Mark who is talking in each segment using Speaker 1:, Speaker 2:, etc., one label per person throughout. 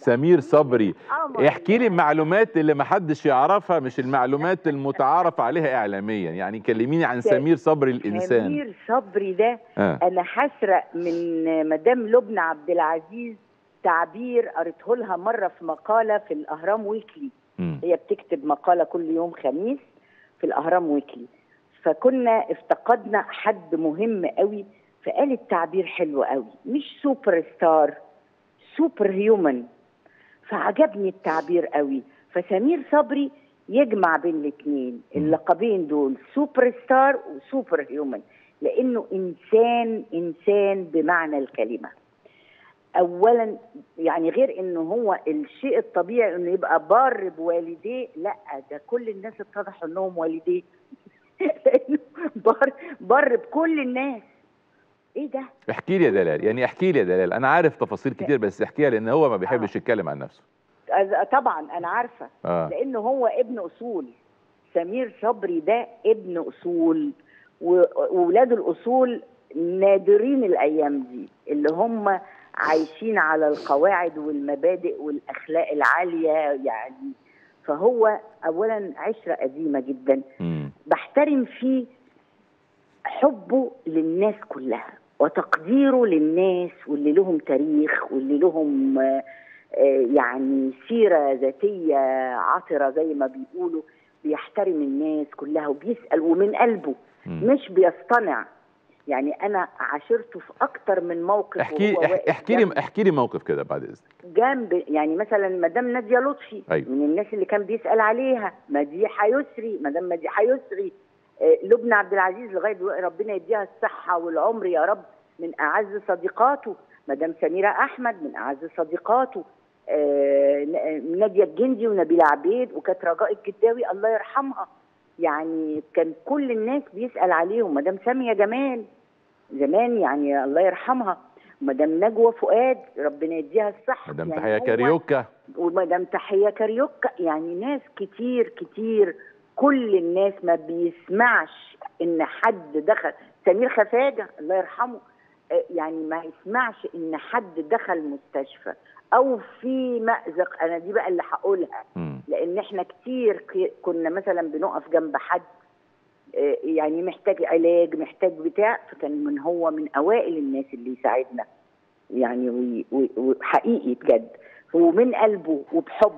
Speaker 1: سمير صبري
Speaker 2: قمر
Speaker 1: احكي لي المعلومات اللي محدش يعرفها مش المعلومات المتعارف عليها اعلاميا يعني كلميني عن
Speaker 2: س-
Speaker 1: سمير صبري الانسان
Speaker 2: سمير صبري ده
Speaker 1: آه.
Speaker 2: انا هسرق من مدام لبنى عبد العزيز تعبير قريته لها مره في مقاله في الاهرام ويكلي
Speaker 1: مم.
Speaker 2: هي بتكتب مقاله كل يوم خميس في الاهرام ويكلي فكنا افتقدنا حد مهم قوي فقالت تعبير حلو قوي مش سوبر ستار سوبر هيومن فعجبني التعبير قوي فسمير صبري يجمع بين الاثنين اللقبين دول سوبر ستار وسوبر هيومن لانه انسان انسان بمعنى الكلمه اولا يعني غير انه هو الشيء الطبيعي انه يبقى بار بوالديه لا ده كل الناس اتضح انهم والديه لانه بار بار بكل الناس ايه ده
Speaker 1: احكي لي يا دلال يعني احكي لي يا دلال انا عارف تفاصيل كتير بس احكيها لان هو ما بيحبش يتكلم عن نفسه
Speaker 2: أز- طبعا انا عارفه
Speaker 1: اه
Speaker 2: لانه هو ابن اصول سمير صبري ده ابن اصول و- وولاد الاصول نادرين الايام دي اللي هم عايشين على القواعد والمبادئ والاخلاق العاليه يعني فهو اولا عشره قديمه جدا
Speaker 1: مم.
Speaker 2: بحترم فيه حبه للناس كلها وتقديره للناس واللي لهم تاريخ واللي لهم آه، آه، يعني سيرة ذاتية عطرة زي ما بيقولوا بيحترم الناس كلها وبيسأل ومن قلبه
Speaker 1: مم.
Speaker 2: مش بيصطنع يعني أنا عاشرته في أكتر من موقف
Speaker 1: احكي
Speaker 2: وهو
Speaker 1: اح-
Speaker 2: واقف
Speaker 1: احكي لي
Speaker 2: جنبي.
Speaker 1: احكي لي موقف كده بعد اذنك
Speaker 2: جنب يعني مثلا مدام ناديه لطفي
Speaker 1: أيوة.
Speaker 2: من الناس اللي كان بيسال عليها مديحه يسري مدام مديحه يسري آه، لبنى عبد العزيز لغايه دلوقتي ربنا يديها الصحه والعمر يا رب من اعز صديقاته مدام سميره احمد من اعز صديقاته آه، ن- آه، ناديه الجندي ونبيله عبيد وكانت رجاء الجداوي الله يرحمها يعني كان كل الناس بيسال عليهم مدام ساميه جمال زمان يعني الله يرحمها مدام نجوى فؤاد ربنا يديها الصحه
Speaker 1: مدام
Speaker 2: يعني
Speaker 1: تحيه
Speaker 2: هو-
Speaker 1: كاريوكا
Speaker 2: ومدام تحيه كاريوكا يعني ناس كتير كتير كل الناس ما بيسمعش ان حد دخل سمير خفاجه الله يرحمه آه، يعني ما يسمعش ان حد دخل مستشفى او في مأزق انا دي بقى اللي هقولها
Speaker 1: مم.
Speaker 2: لان احنا كتير ك- كنا مثلا بنقف جنب حد آه، يعني محتاج علاج محتاج بتاع فكان من هو من اوائل الناس اللي يساعدنا يعني وي- وي- وحقيقي بجد ومن قلبه وبحب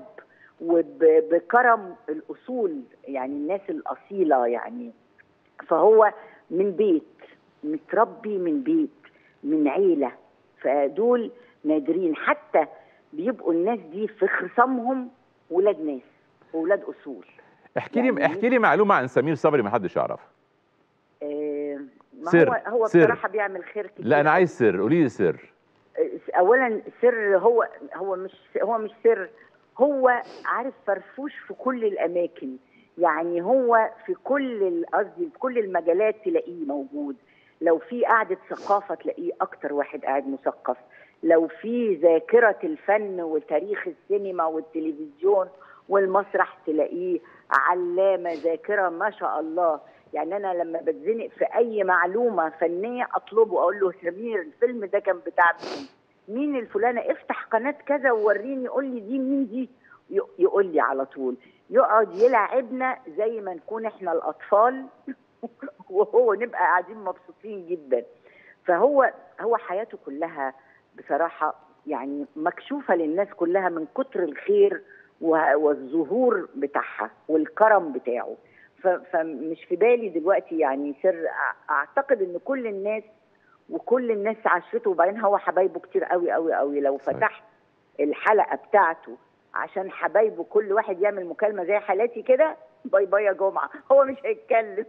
Speaker 2: وبكرم الاصول يعني الناس الاصيله يعني فهو من بيت متربي من بيت من عيله فدول نادرين حتى بيبقوا الناس دي في خصامهم ولاد ناس وولاد اصول
Speaker 1: احكي لي
Speaker 2: يعني
Speaker 1: احكي لي معلومه عن سمير صبري ما حدش يعرفها
Speaker 2: آه، ما
Speaker 1: سر،
Speaker 2: هو هو
Speaker 1: سر.
Speaker 2: بصراحه بيعمل خير كتير
Speaker 1: لا انا عايز سر قولي لي سر
Speaker 2: اولا سر هو هو مش هو مش سر هو عارف فرفوش في كل الاماكن يعني هو في كل ال- قصدي في كل المجالات تلاقيه موجود لو في قعده ثقافه تلاقيه اكتر واحد قاعد مثقف لو في ذاكره الفن وتاريخ السينما والتلفزيون والمسرح تلاقيه علامه ذاكره ما شاء الله يعني انا لما بتزنق في اي معلومه فنيه اطلبه اقول له سمير الفيلم ده كان بتاع مين مين الفلانه افتح قناه كذا ووريني يقول لي دي مين دي ي- يقول لي على طول يقعد يلعبنا زي ما نكون احنا الاطفال وهو نبقى قاعدين مبسوطين جدا فهو هو حياته كلها بصراحه يعني مكشوفه للناس كلها من كتر الخير و- والظهور بتاعها والكرم بتاعه ف- فمش في بالي دلوقتي يعني سر أع- اعتقد ان كل الناس وكل الناس عاشرته وبعدين هو حبايبه كتير قوي قوي قوي لو
Speaker 1: صحيح.
Speaker 2: فتحت الحلقه بتاعته عشان حبايبه كل واحد يعمل مكالمه زي حالاتي كده باي باي يا جمعه هو مش هيتكلم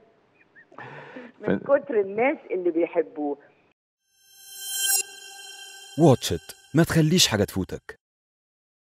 Speaker 2: من
Speaker 1: ف-
Speaker 2: كتر الناس اللي بيحبوه
Speaker 3: واتش إت ما تخليش حاجة تفوتك